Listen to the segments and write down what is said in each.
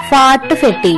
ഫാട്ട് ഫെട്ടി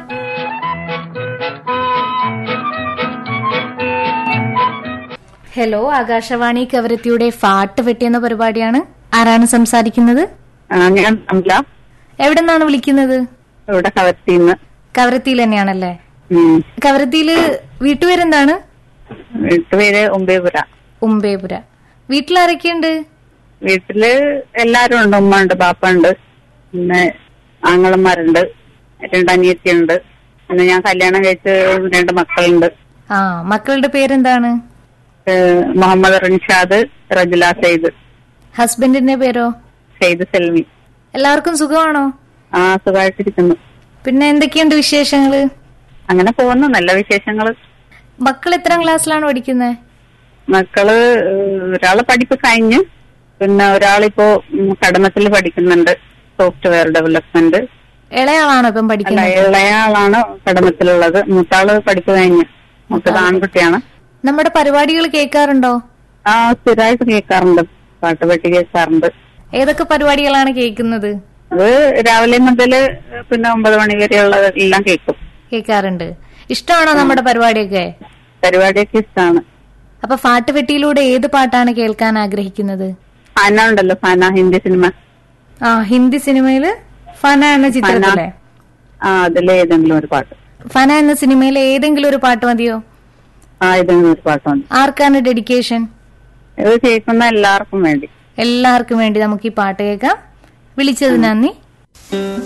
hello Akashvani കവരത്തിയുടെ ഫാട്ട് ഫെട്ടി എന്ന പരിപാടിയാണ് ആരാണ് സംസാരിക്കുന്നത് ആ, ഞാൻ അമല എവിടെ നിന്നാണ് വിളിക്കുന്നത് ഇവിടെ കവർത്തിന്ന് കവരത്തിയിൽ തന്നെയാണല്ലേ ഉം. കവരത്തിയില് വീട്ടുപേരെന്താണ് വീട്ടുപേര് ഒമ്പേപുര ഉമ്പേപുര വീട്ടിലാരൊക്കെയുണ്ട് വീട്ടില് എല്ലാരും ഉണ്ട് ഉമ്മ ഉണ്ട് ബാപ്പ ഉണ്ട് പിന്നെ ആങ്ങളന്മാരുണ്ട് രണ്ട് അനിയത്തിയുണ്ട് പിന്നെ ഞാൻ കല്യാണം കഴിച്ച് രണ്ട് മക്കളുണ്ട് ആ മക്കളുടെ പേരെന്താണ് ഏഹ് മുഹമ്മദ് റിൻഷാദ് റജുല സെയ്ദ് ഹസ്ബൻഡിന്റെ പേരോ സെയ്ദ് സെൽമി എല്ലാവർക്കും സുഖമാണോ ആ സുഖമായിട്ടിരിക്കുന്നു പിന്നെ എന്തൊക്കെയുണ്ട് വിശേഷങ്ങള് അങ്ങനെ പോകുന്നു നല്ല വിശേഷങ്ങള് മക്കൾ എത്രാം ക്ലാസ്സിലാണ് പഠിക്കുന്നത് മക്കള് ഏഹ് ഒരാള് പഠിപ്പ് കഴിഞ്ഞ് പിന്നെ ഒരാളിപ്പോ ഉം, കടമത്തിൽ പഠിക്കുന്നുണ്ട് സോഫ്റ്റ്വെയർ ഡെവലപ്മെന്റ് ഇളയാളാണോ ഇപ്പം അല്ല പഠിക്കുന്നത് ഇളയാളാണ് കടമത്തിലുള്ളത് മൂത്താള് പഠിപ്പ് കഴിഞ്ഞ് മൂത്തത് ആൺകുട്ടിയാണ് നമ്മുടെ പരിപാടികൾ കേൾക്കാറുണ്ടോ ആ സ്ഥിരമായിട്ട് കേൾക്കാറുണ്ട് പാട്ട് പെട്ടി കേൾക്കാറുണ്ട് ഏതൊക്കെ പരിപാടികളാണ് കേൾക്കുന്നത് അത് രാവിലെ മുതല് പിന്നെ ഒമ്പത് മണി വരെയുള്ളത് എല്ലാം കേൾക്കും കേൾക്കാറുണ്ട് ഇഷ്ടമാണോ നമ്മുടെ പരിപാടിയൊക്കെ പരിപാടിയൊക്കെ ഇഷ്ടമാണ് അപ്പൊ ഫാട്ട് പെട്ടിയിലൂടെ ഏത് പാട്ടാണ് കേൾക്കാൻ ആഗ്രഹിക്കുന്നത് ഫന ഉണ്ടല്ലോ ഫന ഹിന്ദി സിനിമ ആ ഹിന്ദി സിനിമയില് ഫന എന്ന ചിത്രത്തിലെ ആ അതിലെ ഏതെങ്കിലും ഒരു പാട്ട് ഫന എന്ന സിനിമയിലെ ഏതെങ്കിലും ഒരു പാട്ട് മതിയോ ആ ഏതെങ്കിലും ഒരു പാട്ടുണ്ട് ആർക്കാണ് ഡെഡിക്കേഷൻ ഇത് കേൾക്കുന്ന എല്ലാവർക്കും വേണ്ടി എല്ലാവർക്കും വേണ്ടി നമുക്ക് ഈ പാട്ട് കേൾക്കാം വിളിച്ചത് നന്ദി